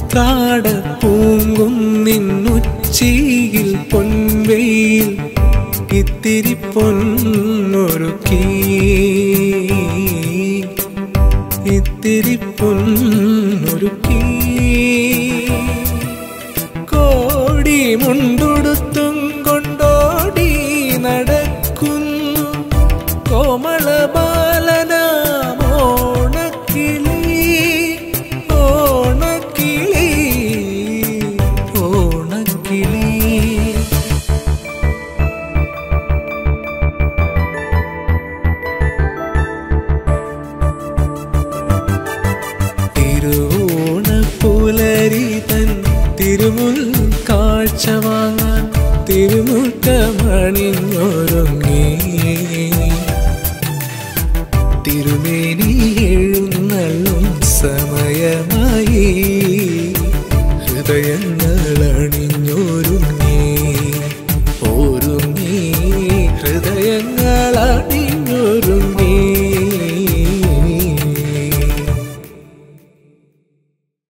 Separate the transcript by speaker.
Speaker 1: ഉത്രാട പൂങ്കുന്നിന്നുച്ചിയിൽ പൊൻവെയിൽ ഇത്തിരി പൊന്നൊരുക്കി ഇത്തിരി പൊന്നൊരുക്കി കോടി മുണ്ടുടുത്തും കൊണ്ടോടി നടക്കുന്നു കോമള ബാലനാമോണക്കിളി ഓണക്കിളി ഓണക്കിളി തിരുവോണപ്പുലരി തൻ തിരുമുൽ കാഴ്ച വാങ്ങാൻ തിരുമുറ്റമണിഞ്ഞൊരുങ്ങി തിരുമേനി എഴുന്നള്ളും സമയമായി ഹൃദയങ്ങൾ അണിഞ്ഞൊരുങ്ങി